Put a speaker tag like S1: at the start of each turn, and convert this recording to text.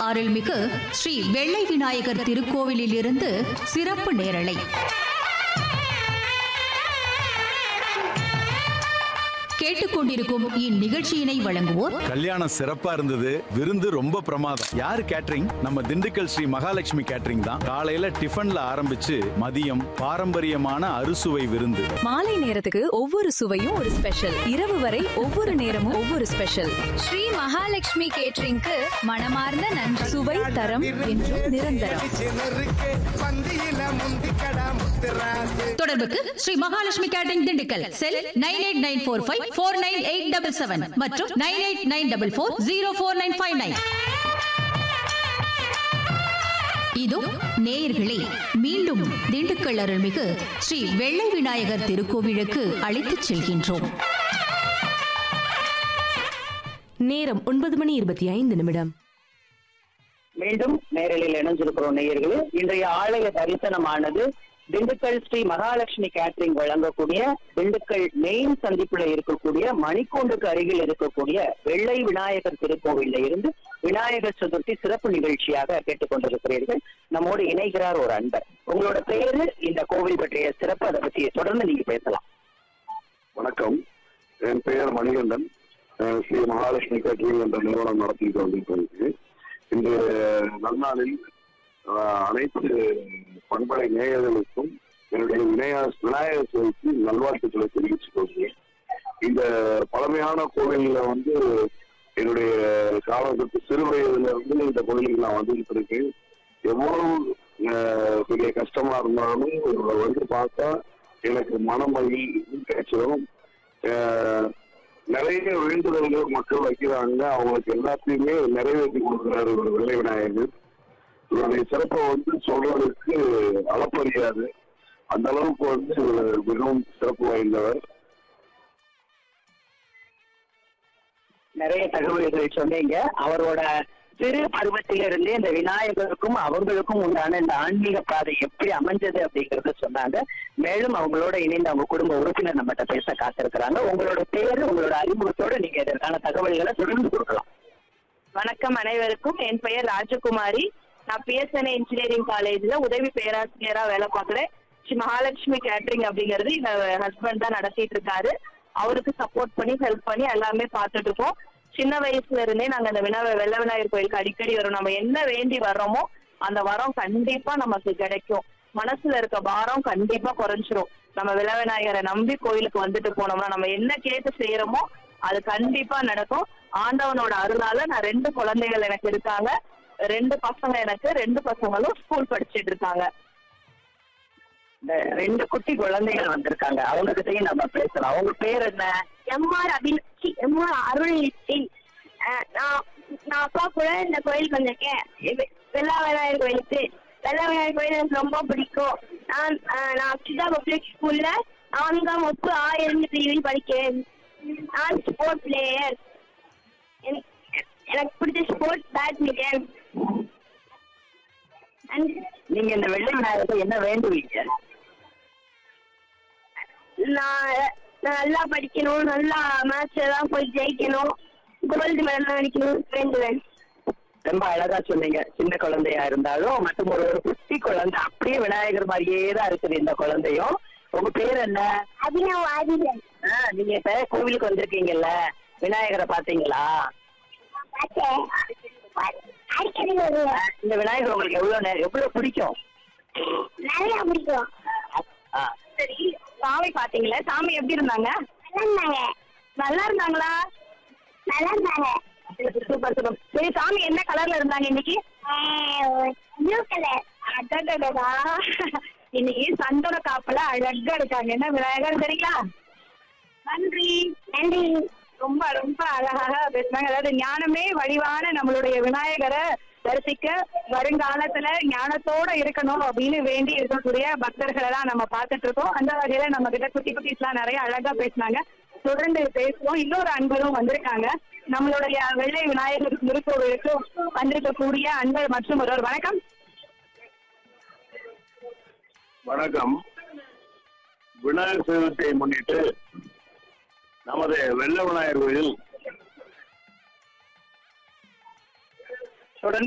S1: அருள்மிகு ஸ்ரீ வெள்ளை விநாயகர் திருக்கோவிலில் இருந்து சிறப்பு நேரலை கேட்டுக்கொண்டிருக்கும் இந்நிகழ்ச்சியினை வழங்குவோர்
S2: கல்யாணம் சிறப்பா இருந்தது விருந்து ரொம்ப பிரமாதம் யாரு கேட்டரிங் நம்ம திண்டுக்கல் ஸ்ரீ மகாலட்சுமி கேட்டரிங் தான் காலையில டிஃபன்ல ஆரம்பிச்சு மதியம் பாரம்பரியமான அறுசுவை விருந்து
S3: மாலை நேரத்துக்கு ஒவ்வொரு சுவையும் ஒரு ஸ்பெஷல் இரவு வரை ஒவ்வொரு நேரமும் ஒவ்வொரு ஸ்பெஷல்
S4: ஸ்ரீ மகாலட்சுமி கேட்டரிங்க்கு மனமார்ந்த நன்றி
S3: சுவை தரம் என்றும் நிரந்தரம்
S5: சிலருக்கு பந்தியில முந்திக்கடா முத்துராசு
S1: தொடர்புக்கு Shri Mahalakshmi catering Dindigul cell nine eight nine four five four nine eight double seven மற்றும் nine eight nine double four zero four nine five nine இதோ நேயர்களே மீண்டும் திண்டுக்கல் அருள்மிகு ஸ்ரீ வெள்ளை விநாயகர் திருக்கோவிலுக்கு அழைத்துச் செல்கின்றோம்
S6: நேரம் ஒன்பது மணி இருபத்தி ஐந்து நிமிடம்
S7: மீண்டும் நேரலில் இணைஞ்சிருக்கிறோம் நேயர்களே இன்றைய ஆலய தரிசனமானது திண்டுக்கல் ஸ்ரீ மகாலட்சுமி கேட்டரிங் வழங்கக்கூடிய திண்டுக்கல் மெயின் சந்திப்புல இருக்கக்கூடிய மணிக்கூண்டுக்கு அருகில் இருக்கக்கூடிய வெள்ளை விநாயகர் திருக்கோவில்ல இருந்து விநாயகர் சதுர்த்தி சிறப்பு நிகழ்ச்சியாக கேட்டுக்கொண்டிருக்கிறீர்கள் நம்மோடு இணைகிறார் ஒரு அன்பர் உங்களோட பேரு இந்த கோவில் பற்றிய சிறப்பு அதை பத்தி தொடர்ந்து நீங்க பேசலாம்
S8: வணக்கம் என் பெயர் மணிகண்டன் அஹ் ஸ்ரீ மகாலட்சுமி கேட்டரிங் என்ற நிறுவனம் நடத்திட்டு வந்திருக்கிறது இந்த நன்னாளில் அஹ், அனைத்து பண்பலை நேயர்களுக்கும் என்னுடைய விநாயக விநாயகர் சதுர்த்தி நல்வாழ்த்துக்களை தெரிவித்துக் கொள்கிறேன் இந்த பழமையான கோவில்ல வந்து என்னுடைய காலத்துக்கு சிறு வயதுல இருந்து இந்த கோவிலுக்கு நான் வந்துட்டு இருக்கேன் எவ்வளவு அஹ், பெரிய கஷ்டமா இருந்தாலும் வந்து பார்த்தா எனக்கு மனமகிழ் கிடைச்சிடும் அஹ், நிறைய வேண்டுதல்கள் மக்கள் வைக்கிறாங்க அவங்களுக்கு எல்லாத்தையுமே நிறைவேற்றி கொடுக்குறாரு ஒரு வெள்ளை விநாயகர் இவருடைய சிறப்பை வந்து சொல்றதுக்கு அளப்பறியாது அந்த அளவுக்கு வந்து இவர் மிகவும் சிறப்பு வாய்ந்தவர்
S7: நிறைய தகவல்களை சொன்னீங்க அவரோட சிறு பருவத்திலிருந்தே இந்த விநாயகருக்கும் அவங்களுக்கும் உண்டான இந்த ஆன்மீக பாதை எப்படி அமைஞ்சது அப்படிங்கறத சொன்னாங்க மேலும் அவங்களோட இணைந்து அவங்க குடும்ப உறுப்பினர் நம்மகிட்ட பேச காத்திருக்கிறாங்க உங்களோட பேரு உங்களோட அறிமுகத்தோட நீங்க இதற்கான தகவல்களை தொடர்ந்து கொடுக்கலாம்
S9: வணக்கம் அனைவருக்கும் என் பெயர் ராஜகுமாரி நான் பிஎஸ்என்ஏ இன்ஜினியரிங் காலேஜ்ல உதவி பேராசிரியரா வேலை பார்க்குறேன் ஸ்ரீ மகாலட்சுமி கேட்டரிங் அப்படிங்கிறது எங்க ஹஸ்பண்ட் தான் நடத்திட்டு இருக்காரு அவருக்கு சப்போர்ட் பண்ணி ஹெல்ப் பண்ணி எல்லாமே பார்த்துட்டு இருக்கோம் சின்ன வயசுல இருந்தே நாங்க அந்த வினா வெள்ள விநாயகர் கோயிலுக்கு அடிக்கடி வரோம் நம்ம என்ன வேண்டி வர்றோமோ அந்த வரம் கண்டிப்பா நமக்கு கிடைக்கும் மனசுல இருக்க பாரம் கண்டிப்பா குறைஞ்சிரும் நம்ம வில விநாயகரை நம்பி கோயிலுக்கு வந்துட்டு போனோம்னா நம்ம என்ன கேட்டு செய்யறோமோ அது கண்டிப்பா நடக்கும் ஆண்டவனோட அருளால நான் ரெண்டு குழந்தைகள் எனக்கு இருக்காங்க ரெண்டு பசங்க எனக்கு ரெண்டு பசங்களும் ஸ்கூல் படிச்சிட்டு இருக்காங்க
S7: இந்த ரெண்டு குட்டி குழந்தைகள் வந்திருக்காங்க அவங்க கிட்டயும் நம்ம பேசலாம் அவங்க பேர் என்ன
S9: எம்ஆர் அபிலட்சி எம்ஆர் அருள்நிச்சி நான் நான் அப்பா கூட இந்த கோயிலுக்கு வந்திருக்கேன் வெ- வெள்ளா விநாயகர் கோயிலுக்கு வெள்ளா விநாயகர் கோயில் எனக்கு ரொம்ப பிடிக்கும் நான் அஹ், நான் அக்ஷிதா பப்ளிக் ஸ்கூல்ல நான்காம் வகுப்பு ஆயிரம் பிரிவில் படிக்கிறேன் நான் ஸ்போர்ட் பிளேயர் எனக்கு பிடிச்ச ஸ்போர்ட்ஸ் பேட்மிண்டன்
S7: நீங்க இந்த வெள்ளை விநாயகரை என்ன வேண்டுவீங்க
S9: நான் நான் நல்லா படிக்கணும் நல்லா மேட்ச் எல்லாம் போய் ஜெயிக்கணும் கோல்டு மெடல் அடிக்கணும் வேண்டுவேன்
S7: ரொம்ப அழகா சொன்னீங்க சின்ன குழந்தையா இருந்தாலும் மற்றும் ஒரு ஒரு குட்டி குழந்தை அப்படியே விநாயகர் மாதிரியே தான் இருக்குது இந்த குழந்தையும் உங்க பேர் என்ன
S9: அபினவ் ஆதிதன்
S7: ஆ, நீங்க இப்ப கோவிலுக்கு வந்திருக்கீங்கல்ல விநாயகரை பாத்தீங்களா
S9: அடிக்கடி வருவேன்
S7: இந்த விநாயகர் உங்களுக்கு எவ்வளவு நே- எவ்வளவு பிடிக்கும்
S9: நல்லா பிடிக்கும்
S7: ஆ,
S9: சரி சாமி பாத்தீங்களா சாமி எப்படி இருந்தாங்க இருந்தாங்க நல்லா இருந்தாங்களா நல்லா இருந்தாங்க
S7: சூப்பர் சூப்பர்
S9: சரி சாமி என்ன கலர்ல இருந்தாங்க இன்னைக்கு ப்ளூ கலர் அடடடா இன்னைக்கு சந்தோட காப்புல அழகா இருக்காங்க என்ன விநாயகர் சரிங்களா நன்றி நன்றி ரொம்ப ரொம்ப அழகாக பேசுனாங்க அதாவது ஞானமே வடிவான நம்மளுடைய விநாயகரை தரிசிக்க வருங்காலத்துல ஞானத்தோட இருக்கணும் அப்படின்னு வேண்டி இருக்கக்கூடிய பக்தர்களை தான் நம்ம பார்த்துட்டு இருக்கோம் அந்த வகையில நம்ம கிட்ட குட்டி குட்டிஸ்லாம் நிறைய அழகா பேசினாங்க தொடர்ந்து பேசுவோம் இன்னொரு அன்பரும் வந்திருக்காங்க நம்மளுடைய வெள்ளை விநாயகர் திருக்கோவிலுக்கு வந்திருக்கக்கூடிய அன்பர் மற்றும் ஒருவர் வணக்கம்
S8: வணக்கம் விநாயகர் சதுர்த்தியை முன்னிட்டு நமது வெள்ள விநாயகர் கோயில்